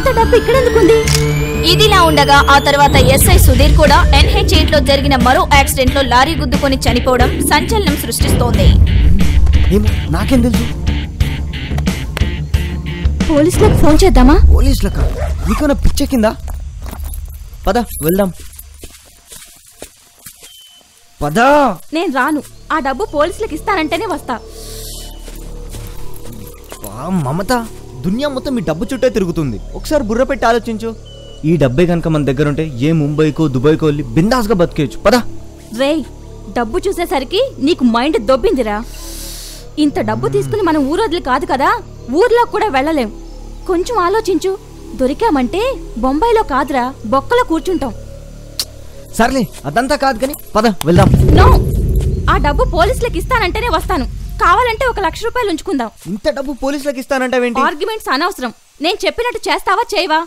ఇంత డబ్బు ఇక్కడెందుకుంది ఇదిలా ఉండగా ఆ తర్వాత ఎస్ఐ సుధీర్ కూడా ఎన్హెచ్ ఎయిట్ లో జరిగిన మరో యాక్సిడెంట్ లో లారీ గుద్దుకొని చనిపోవడం సంచలనం సృష్టిస్తోంది ఏమో నాకేం తెలుసు పోలీసులకు ఫోన్ చేద్దామా పోలీసులకా నీకేమైనా పిచ్చెక్కిందా పద వెళ్దాం పదా నేను రాను ఆ డబ్బు పోలీసులకు ఇస్తానంటేనే వస్తా బా, మమత దునియా మొత్తం మీ డబ్బు చుట్టే తిరుగుతుంది ఒకసారి బుర్ర పెట్టి ఆలోచించు ఈ డబ్బే కనుక మన దగ్గర ఉంటే ఏ ముంబైకో దుబాయ్కో వెళ్ళి బిందాస్గా బతికేయచ్చు పదా రేయ్ డబ్బు చూసేసరికి నీకు మైండ్ దొబ్బిందిరా ఇంత డబ్బు తీసుకుని మనం ఊరొదిలి కాదు కదా ఊర్లో కూడా వెళ్ళలేం కొంచెం ఆలోచించు దొరికామంటే బొంబాయిలో కాదురా బొక్కలో కూర్చుంటాం సర్లే అదంతా కాదు కానీ పద వెళ్దాం నో ఆ డబ్బు పోలీసులకు ఇస్తానంటేనే వస్తాను కావాలంటే ఒక లక్ష రూపాయలు ఉంచుకుందాం ఇంత డబ్బు పోలీసులకు ఇస్తానంటావేంటి ఆర్గ్యుమెంట్స్ అనవసరం నేను చెప్పినట్టు చేస్తావా చేయవా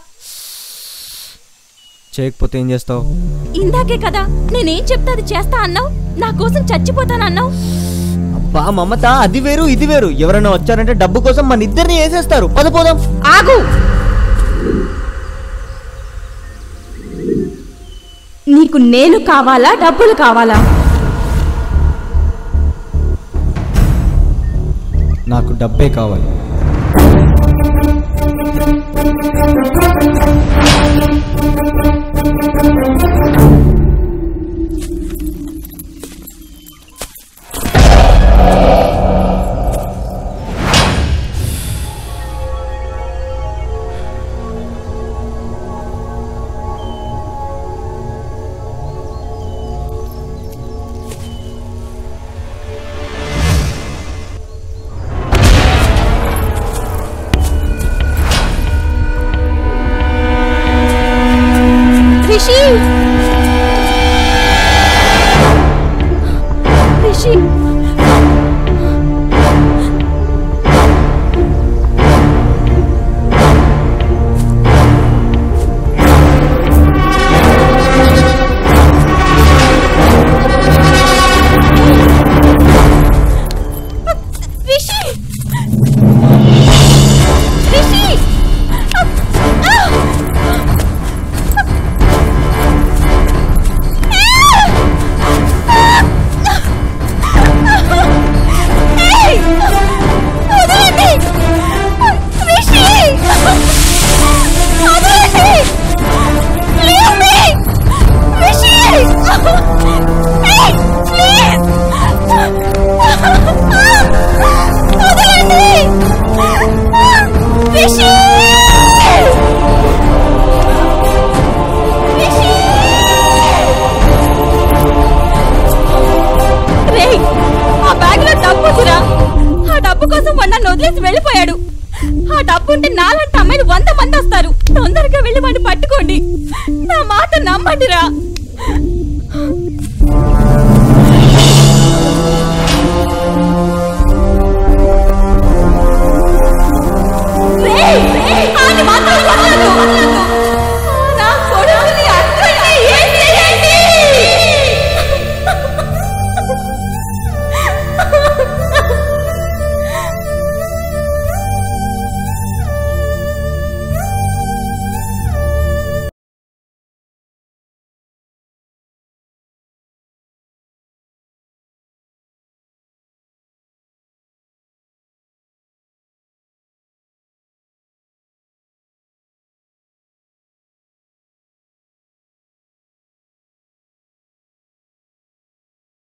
చేయకపోతే ఏం చేస్తావు ఇందాకే కదా నేనేం చెప్తా అది చేస్తా అన్నావు నా కోసం చచ్చిపోతానన్నావు అబ్బా మమత అది వేరు ఇది వేరు ఎవరైనా వచ్చారంటే డబ్బు కోసం మన ఇద్దరిని వేసేస్తారు పద పోదాం ఆగు నీకు నేను కావాలా డబ్బులు కావాలా నాకు డబ్బే కావాలి రిషి రిషి రిషి రిషి ఏయ్! వదలండి! రిషి! వదలండి! Leave me! రిషి! ఏయ్! Please! వదలండి! రిషి! రిషి! రేయ్ ఆ బ్యాగ్ లో డబ్బు ఉందిరా ఆ డబ్బు కోసం వాడు నన్ను వదిలేసి వెళ్ళిపోయాడు ఆ డబ్బు ఉంటే నాలంటి అమ్మాయిలు వంద మంది వస్తారు తొందరగా వెళ్ళి వాడిని పట్టుకోండి నా మాట నమ్మండిరా